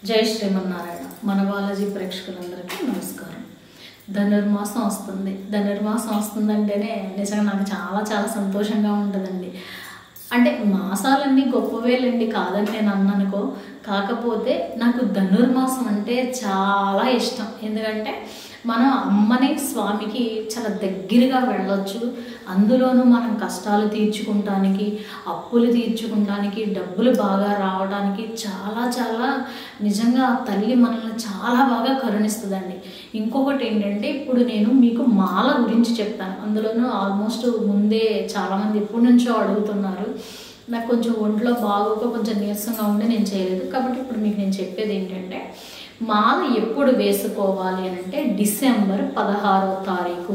జై శ్రీమన్నారాయణ మన బాలాజీ ప్రేక్షకులందరికీ నమస్కారం ధనుర్మాసం వస్తుంది ధనుర్మాసం వస్తుందంటేనే నిజంగా నాకు చాలా చాలా సంతోషంగా ఉంటుందండి అంటే మాసాలన్నీ గొప్పవేలండి కాదని నేను అన్ననుకో కాకపోతే నాకు ధనుర్మాసం అంటే చాలా ఇష్టం ఎందుకంటే మనం అమ్మని స్వామికి చాలా దగ్గరగా వెళ్ళొచ్చు అందులోనూ మనం కష్టాలు తీర్చుకుంటానికి అప్పులు తీర్చుకుంటానికి డబ్బులు బాగా రావడానికి చాలా చాలా నిజంగా ఆ తల్లి మనల్ని చాలా బాగా కరుణిస్తుందండి ఇంకొకటి ఏంటంటే ఇప్పుడు నేను మీకు మాల గురించి చెప్తాను అందులోనూ ఆల్మోస్ట్ ముందే చాలామంది ఎప్పటి నుంచో అడుగుతున్నారు నాకు కొంచెం ఒంట్లో బాగోక కొంచెం నీరసంగా ఉండి నేను చేయలేదు కాబట్టి ఇప్పుడు మీకు నేను చెప్పేది ఏంటంటే మాల ఎప్పుడు వేసుకోవాలి అని అంటే డిసెంబర్ పదహారో తారీఖు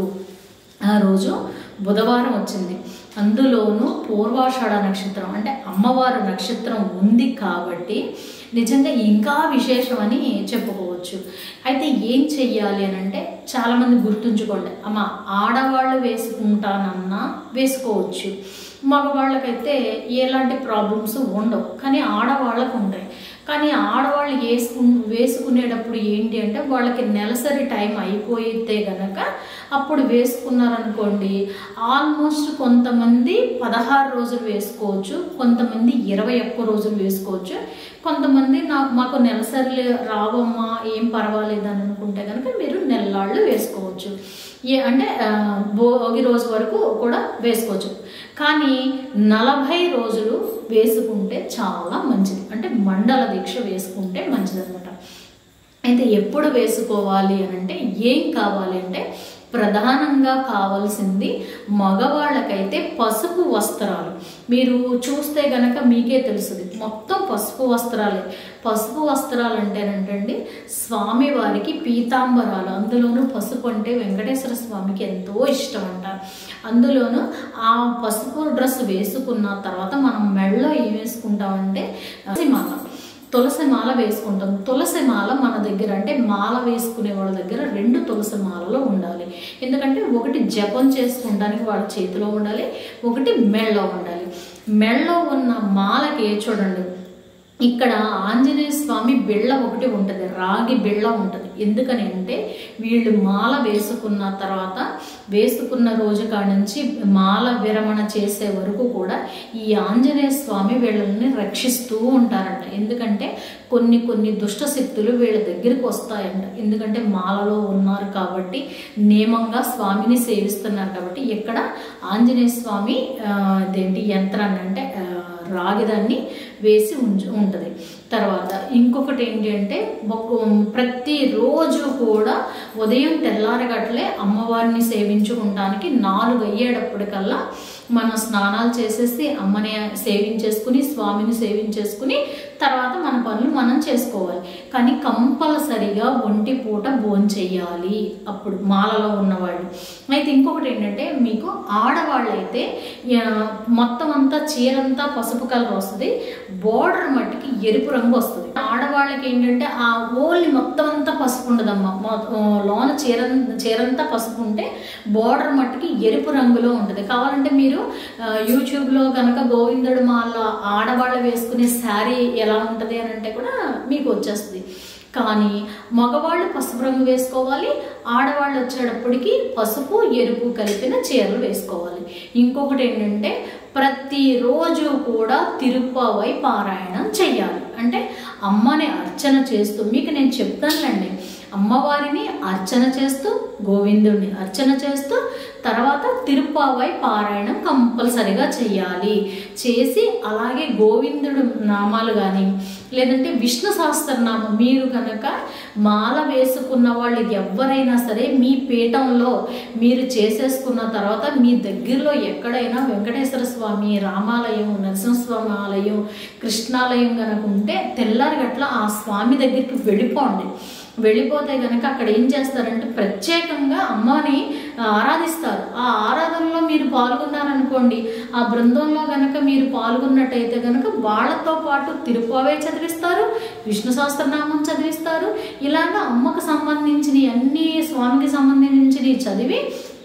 ఆ రోజు బుధవారం వచ్చింది అందులోనూ పూర్వాషాఢ నక్షత్రం అంటే అమ్మవారు నక్షత్రం ఉంది కాబట్టి నిజంగా ఇంకా విశేషమని చెప్పుకోవచ్చు అయితే ఏం చెయ్యాలి అని అంటే చాలామంది గుర్తుంచుకోండి అమ్మ ఆడవాళ్ళు వేసుకుంటానన్నా వేసుకోవచ్చు మగవాళ్ళకైతే ఎలాంటి ప్రాబ్లమ్స్ ఉండవు కానీ ఆడవాళ్ళకు ఉంటాయి కానీ ఆడవాళ్ళు వేసుకు వేసుకునేటప్పుడు ఏంటి అంటే వాళ్ళకి నెలసరి టైం అయిపోయితే గనక అప్పుడు వేసుకున్నారనుకోండి ఆల్మోస్ట్ కొంతమంది పదహారు రోజులు వేసుకోవచ్చు కొంతమంది ఇరవై ఒక్క రోజులు వేసుకోవచ్చు కొంతమంది నాకు మాకు నెలసరి రావమ్మా ఏం పర్వాలేదు అని అనుకుంటే కనుక మీరు నెల్లాళ్ళు వేసుకోవచ్చు ఏ అంటే ఆ, భోగి రోజు వరకు కూడా వేసుకోవచ్చు కానీ నలభై రోజులు వేసుకుంటే చాలా మంచిది అంటే మండల దీక్ష వేసుకుంటే మంచిదన్నమాట అయితే ఎప్పుడు వేసుకోవాలి అని అంటే ఏం కావాలి అంటే ప్రధానంగా కావాల్సింది మగవాళ్ళకైతే పసుపు వస్త్రాలు మీరు చూస్తే గనక మీకే తెలుస్తుంది మొత్తం పసుపు వస్త్రాలే పసుపు వస్త్రాలు అంటేనంటండి స్వామివారికి పీతాంబరాలు అందులోనూ పసుపు అంటే వెంకటేశ్వర స్వామికి ఎంతో ఇష్టం అంట అందులోనూ ఆ పసుపు డ్రెస్ వేసుకున్న తర్వాత మనం మెడలో ఏం వేసుకుంటామంటే మాల తులసి మాల వేసుకుంటాం తులసి మాల మన దగ్గర అంటే మాల వేసుకునే వాళ్ళ దగ్గర రెండు తులసి మాలలో ఉండాలి ఎందుకంటే ఒకటి జపం చేసుకుంటానికి వాళ్ళ చేతిలో ఉండాలి ఒకటి మెళ్ళలో ఉండాలి మెళ్ళలో ఉన్న మాలకి చూడండి ఇక్కడ ఆంజనేయ స్వామి బిళ్ళ ఒకటి ఉంటుంది రాగి బిళ్ళ ఉంటుంది ఎందుకని అంటే వీళ్ళు మాల వేసుకున్న తర్వాత వేసుకున్న రోజు కాడ నుంచి మాల విరమణ చేసే వరకు కూడా ఈ ఆంజనేయ స్వామి వీళ్ళని రక్షిస్తూ ఉంటారంట ఎందుకంటే కొన్ని కొన్ని దుష్ట శక్తులు వీళ్ళ దగ్గరికి వస్తాయంట ఎందుకంటే మాలలో ఉన్నారు కాబట్టి నియమంగా స్వామిని సేవిస్తున్నారు కాబట్టి ఇక్కడ ఆంజనేయ స్వామి ఆ, ఇదేంటి యంత్రాన్ని అంటే ఆ, రాగిదాన్ని వేసి ఉంచు ఉంటుంది తర్వాత ఇంకొకటి ఏంటి అంటే ఒక- ప్రతిరోజు కూడా ఉదయం తెల్లారగట్లే అమ్మవారిని సేవించుకుంటానికి నాలుగు అయ్యేటప్పటికల్లా మనం స్నానాలు చేసేసి అమ్మని సేవించేసుకుని స్వామిని సేవించేసుకుని తర్వాత మన పనులు మనం చేసుకోవాలి కానీ కంపల్సరిగా ఒంటి పూట భోంచెయ్యాలి అప్పుడు మాలలో ఉన్నవాళ్ళు అయితే ఇంకొకటి ఏంటంటే మీకు ఆడవాళ్ళు అయితే ఆ, మొత్తం అంతా చీరంతా పసుపు కలర్ వస్తుంది బోర్డర్ మట్టికి ఎరుపు రంగు వస్తుంది ఆడవాళ్ళకి ఏంటంటే ఆ ఓన్లీ మొత్తం అంతా పసుపు ఉండదమ్మా మొ- ఆ, లోన చీర చీరంతా పసుపు ఉంటే బోర్డర్ మట్టికి ఎరుపు రంగులో ఉంటుంది కావాలంటే మీరు ఆ, యూట్యూబ్లో కనుక గోవిందుడు మాల ఆడవాళ్ళు వేసుకునే శారీ ఎలా ఉంటుంది అని అంటే కూడా మీకు వచ్చేస్తుంది కానీ మగవాళ్ళు పసుపు రంగు వేసుకోవాలి ఆడవాళ్ళు వచ్చేటప్పటికి పసుపు ఎరుపు కలిపిన చీరలు వేసుకోవాలి ఇంకొకటి ఏంటంటే ప్రతిరోజు కూడా తిరుపవై పారాయణం చెయ్యాలి అంటే అమ్మని అర్చన చేస్తూ మీకు నేను చెప్తానులేండి అమ్మవారిని అర్చన చేస్తూ గోవిందుడిని అర్చన చేస్తూ తర్వాత తిరుపావై పారాయణం కంపల్సరిగా చేయాలి చేసి అలాగే గోవిందుడు నామాలు కానీ లేదంటే విష్ణు సహస్రనామం మీరు కనుక మాల వేసుకున్న వాళ్ళు ఎవరైనా సరే మీ పీఠంలో మీరు చేసేసుకున్న తర్వాత మీ దగ్గరలో ఎక్కడైనా వెంకటేశ్వర స్వామి రామాలయం నరసింహస్వామి ఆలయం కృష్ణాలయం కనుక ఉంటే తెల్లారి గట్ల ఆ స్వామి దగ్గరికి వెళ్ళిపోండి వెళ్ళిపోతే కనుక అక్కడ ఏం చేస్తారంటే ప్రత్యేకంగా అమ్మని ఆరాధిస్తారు ఆ ఆరాధనలో మీరు పాల్గొన్నారనుకోండి ఆ బృందంలో గనక మీరు పాల్గొన్నట్టయితే గనక వాళ్ళతో పాటు తిరుపావే చదివిస్తారు విష్ణు సహస్రనామం చదివిస్తారు ఇలాగ అమ్మకు సంబంధించిన అన్ని స్వామికి సంబంధించినవి చదివి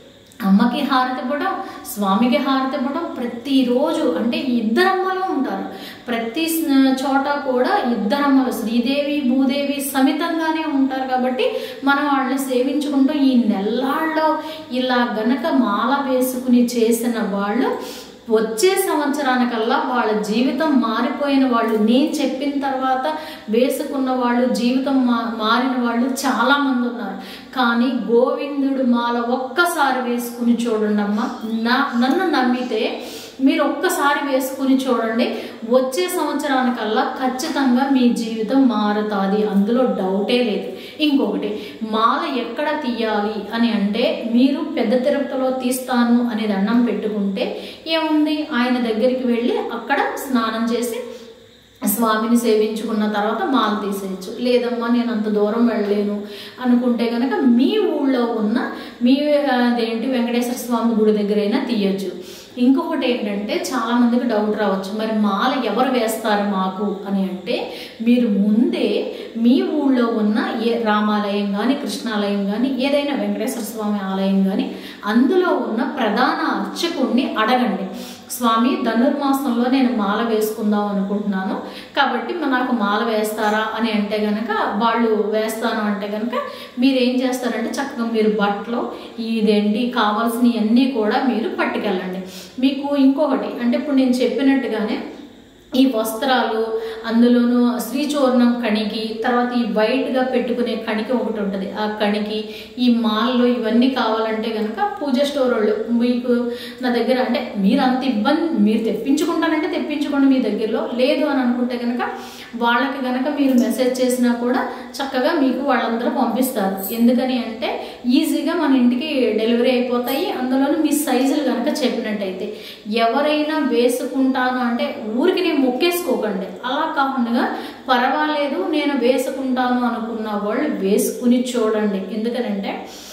అమ్మకి హారతి ఇవ్వడం స్వామికి హారతి ఇవ్వడం ప్రతిరోజు అంటే ఇద్దరు అమ్మలు ఉంటారు ప్రతి స- చోట కూడా ఇద్దరమ్మలు శ్రీదేవి భూదేవి సమితంగానే ఉంటారు కాబట్టి మనం వాళ్ళని సేవించుకుంటూ ఈ నెల్లాళ్ళలో ఇలా గనక మాల వేసుకుని చేసిన వాళ్ళు వచ్చే సంవత్సరానికల్లా వాళ్ళ జీవితం మారిపోయిన వాళ్ళు నేను చెప్పిన తర్వాత వేసుకున్న వాళ్ళు జీవితం మా మారిన వాళ్ళు చాలా మంది ఉన్నారు కానీ గోవిందుడు మాల ఒక్కసారి వేసుకుని చూడండి అమ్మా నా నన్ను నమ్మితే మీరు ఒక్కసారి వేసుకుని చూడండి వచ్చే సంవత్సరానికల్లా ఖచ్చితంగా మీ జీవితం మారుతుంది అందులో డౌటే లేదు ఇంకొకటి మాల ఎక్కడ తీయాలి అని అంటే మీరు పెద్ద తిరుపతిలో తీస్తాను అనే దండం పెట్టుకుంటే ఏముంది ఆయన దగ్గరికి వెళ్ళి అక్కడ స్నానం చేసి స్వామిని సేవించుకున్న తర్వాత మాల తీసేయచ్చు లేదమ్మా నేను అంత దూరం వెళ్ళలేను అనుకుంటే కనుక మీ ఊళ్ళో ఉన్న మీ ఆ, అదేంటి వెంకటేశ్వర స్వామి గుడి దగ్గరైనా తీయొచ్చు ఇంకొకటి ఏంటంటే చాలా మందికి డౌట్ రావచ్చు మరి మాల ఎవరు వేస్తారు మాకు అని అంటే మీరు ముందే మీ ఊళ్ళో ఉన్న ఏ రామాలయం కానీ కృష్ణాలయం కానీ ఏదైనా వెంకటేశ్వర స్వామి ఆలయం కానీ అందులో ఉన్న ప్రధాన అర్చకుడిని అడగండి స్వామి ధనుర్మాసంలో నేను మాల వేసుకుందాం అనుకుంటున్నాను కాబట్టి మ- నాకు మాల వేస్తారా అని అంటే గనక వాళ్ళు వేస్తాను అంటే గనక మీరు ఏం చేస్తారంటే చక్కగా మీరు బట్టలు ఇదేంటి కావాల్సినవన్నీ కూడా మీరు పట్టుకెళ్ళండి మీకు ఇంకొకటి అంటే ఇప్పుడు నేను చెప్పినట్టుగానే ఈ వస్త్రాలు అందులోనూ శ్రీచూర్ణం కణికి తర్వాత ఈ వైట్గా పెట్టుకునే కణికి ఒకటి ఉంటుంది ఆ కణికి ఈ మాల్లో ఇవన్నీ కావాలంటే కనుక పూజ స్టోర్ వాళ్ళు మీకు నా దగ్గర అంటే మీరు అంత ఇబ్బంది మీరు తెప్పించుకుంటానంటే తెప్పించుకోండి మీ దగ్గరలో లేదు అని అనుకుంటే కనుక వాళ్ళకి కనుక మీరు మెసేజ్ చేసినా కూడా చక్కగా మీకు వాళ్ళందరూ పంపిస్తారు ఎందుకని అంటే ఈజీగా మన ఇంటికి డెలివరీ అయిపోతాయి అందులోనూ మీ సైజులు కనుక చెప్పినట్టయితే ఎవరైనా వేసుకుంటాను అంటే ఊరికి నేను మొక్కేసుకోకండి అలా కాకుండా పర్వాలేదు నేను వేసుకుంటాను అనుకున్న వాళ్ళు వేసుకుని చూడండి ఎందుకనంటే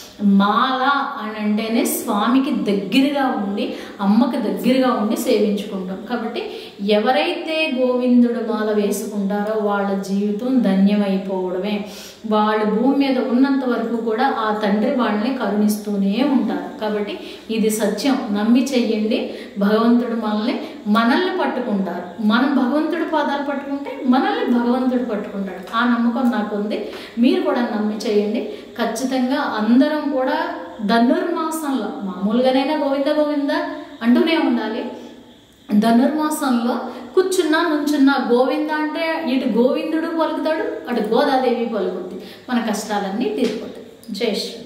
మాల అని అంటేనే స్వామికి దగ్గరగా ఉండి అమ్మకి దగ్గరగా ఉండి సేవించుకుంటాం కాబట్టి ఎవరైతే గోవిందుడు మాల వేసుకుంటారో వాళ్ళ జీవితం ధన్యమైపోవడమే వాళ్ళు భూమి మీద ఉన్నంత వరకు కూడా ఆ తండ్రి వాళ్ళని కరుణిస్తూనే ఉంటారు కాబట్టి ఇది సత్యం నమ్మి చెయ్యండి భగవంతుడు మనల్ని మనల్ని పట్టుకుంటారు మనం భగవంతుడి పాదాలు పట్టుకుంటే మనల్ని భగవంతుడు పట్టుకుంటాడు ఆ నమ్మకం నాకు ఉంది మీరు కూడా నమ్మి చేయండి ఖచ్చితంగా అందరం కూడా ధనుర్మాసంలో మామూలుగానైనా గోవింద గోవింద అంటూనే ఉండాలి ధనుర్మాసంలో కూర్చున్నా నుంచున్నా గోవింద అంటే ఇటు గోవిందుడు పలుకుతాడు అటు గోదాదేవి పలుకుద్ది మన కష్టాలన్నీ తీరిపోతాయి జై శ్రీ